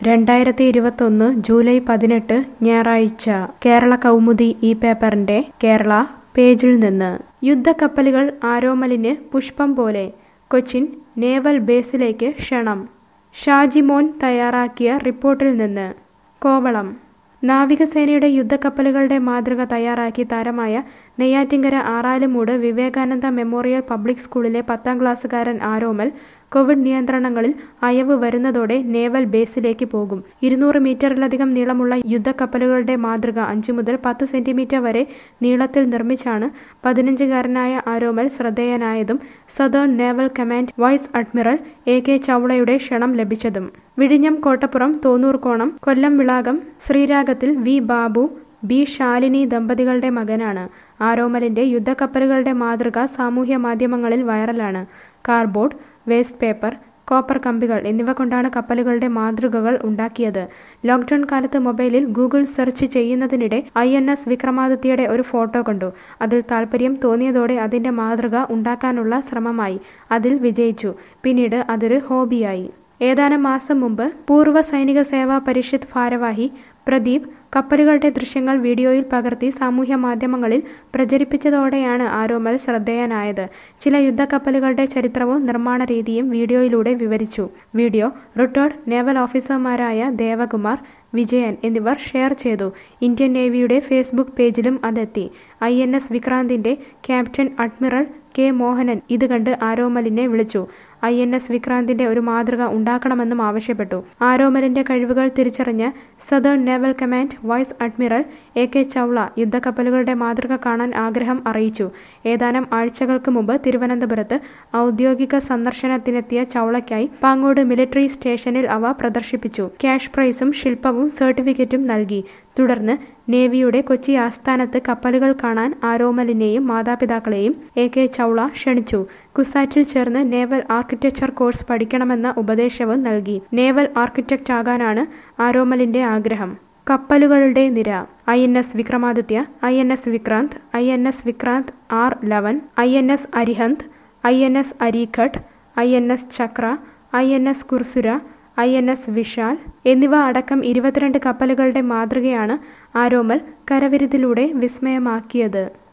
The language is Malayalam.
രണ്ടായിരത്തി ഇരുപത്തൊന്ന് ജൂലൈ പതിനെട്ട് ഞായറാഴ്ച കേരള കൗമുദി ഈ പേപ്പറിന്റെ കേരള പേജിൽ നിന്ന് യുദ്ധക്കപ്പലുകൾ ആരോമലിന് പുഷ്പം പോലെ കൊച്ചിൻ നേവൽ ബേസിലേക്ക് ക്ഷണം ഷാജിമോൻ തയ്യാറാക്കിയ റിപ്പോർട്ടിൽ നിന്ന് കോവളം നാവികസേനയുടെ യുദ്ധക്കപ്പലുകളുടെ മാതൃക തയ്യാറാക്കി താരമായ നെയ്യാറ്റിങ്കര ആറാലുമൂട് വിവേകാനന്ദ മെമ്മോറിയൽ പബ്ലിക് സ്കൂളിലെ പത്താം ക്ലാസ്സുകാരൻ ആരോമൽ കോവിഡ് നിയന്ത്രണങ്ങളിൽ അയവ് വരുന്നതോടെ നേവൽ ബേസിലേക്ക് പോകും ഇരുന്നൂറ് മീറ്ററിലധികം നീളമുള്ള യുദ്ധക്കപ്പലുകളുടെ മാതൃക അഞ്ചു മുതൽ പത്ത് സെന്റിമീറ്റർ വരെ നീളത്തിൽ നിർമ്മിച്ചാണ് പതിനഞ്ചുകാരനായ ആരോമൽ ശ്രദ്ധേയനായതും southern naval command vice admiral A K ചൗളയുടെ ക്ഷണം ലഭിച്ചതും വിഴിഞ്ഞം കോട്ടപ്പുറം തോന്നൂർക്കോണം കൊല്ലം വിളാകം ശ്രീരാഗത്തിൽ വി ബാബു ബി ശാലിനി ദമ്പതികളുടെ മകനാണ് ആരോമലിന്റെ യുദ്ധക്കപ്പലുകളുടെ മാതൃക സാമൂഹ്യ മാധ്യമങ്ങളിൽ വൈറലാണ് കാർബോർഡ് വേസ്റ്റ് പേപ്പർ കോപ്പർ കമ്പികൾ എന്നിവ കൊണ്ടാണ് കപ്പലുകളുടെ മാതൃകകൾ ഉണ്ടാക്കിയത് ലോക്ക്ഡൌൺ കാലത്ത് മൊബൈലിൽ ഗൂഗിൾ സെർച്ച് ചെയ്യുന്നതിനിടെ ഐ എൻ എസ് വിക്രമാദിത്യയുടെ ഒരു ഫോട്ടോ കണ്ടു അതിൽ താല്പര്യം തോന്നിയതോടെ അതിന്റെ മാതൃക ഉണ്ടാക്കാനുള്ള ശ്രമമായി അതിൽ വിജയിച്ചു പിന്നീട് അതൊരു ഹോബിയായി ഏതാനും മാസം മുമ്പ് പൂർവ്വ സൈനിക സേവാ പരിഷത്ത് ഭാരവാഹി പ്രദീപ് കപ്പലുകളുടെ ദൃശ്യങ്ങൾ വീഡിയോയിൽ പകർത്തി സാമൂഹ്യ മാധ്യമങ്ങളിൽ പ്രചരിപ്പിച്ചതോടെയാണ് ആരോമൽ ശ്രദ്ധേയനായത് ചില യുദ്ധക്കപ്പലുകളുടെ ചരിത്രവും നിർമ്മാണ രീതിയും വീഡിയോയിലൂടെ വിവരിച്ചു വീഡിയോ റിട്ടയർഡ് നേവൽ ഓഫീസർമാരായ ദേവകുമാർ വിജയൻ എന്നിവർ ഷെയർ ചെയ്തു ഇന്ത്യൻ നേവിയുടെ ഫേസ്ബുക്ക് പേജിലും അതെത്തി ഐ എൻ എസ് വിക്രാന്തിന്റെ ക്യാപ്റ്റൻ അഡ്മിറൽ കെ മോഹനൻ ഇത് കണ്ട് ആരോമലിനെ വിളിച്ചു ഐ എൻ എസ് വിക്രാന്തിന്റെ ഒരു മാതൃക ഉണ്ടാക്കണമെന്നും ആവശ്യപ്പെട്ടു ആരോമലിന്റെ കഴിവുകൾ തിരിച്ചറിഞ്ഞ് southern naval command vice admiral A K Chawla യുദ്ധക്കപ്പലുകളുടെ മാതൃക കാണാൻ ആഗ്രഹം അറിയിച്ചു ഏതാനും ആഴ്ചകൾക്ക് മുമ്പ് തിരുവനന്തപുരത്ത് ഔദ്യോഗിക സന്ദർശനത്തിനെത്തിയ ചൗളയ്ക്കായി പാങ്ങോട് മിലിറ്ററി സ്റ്റേഷനിൽ അവ പ്രദർശിപ്പിച്ചു ക്യാഷ് പ്രൈസും ശില്പവും സർട്ടിഫിക്കറ്റും നൽകി തുടർന്ന് നേവിയുടെ കൊച്ചി ആസ്ഥാനത്ത് കപ്പലുകൾ കാണാൻ ആരോമലിനെയും മാതാപിതാക്കളെയും എ കെ ചൗള ക്ഷണിച്ചു കുസാറ്റിൽ ചേർന്ന് നേവൽ ആർക്കിടെക്ചർ കോഴ്സ് പഠിക്കണമെന്ന ഉപദേശവും നൽകി നേവൽ ആർക്കിടെക്റ്റ് ആകാനാണ് ആരോമലിന്റെ ആഗ്രഹം കപ്പലുകളുടെ നിര I N S Vikramaditya I N S Vikrant I N S Vikrant R eleven I N S Arihant I N S Arighat I N S Chakra I N S Kursura I N S Vishal എന്നിവ അടക്കം ഇരുപത്തിരണ്ട് കപ്പലുകളുടെ മാതൃകയാണ് ആരോമൽ കരവിരുതിലൂടെ വിസ്മയമാക്കിയത്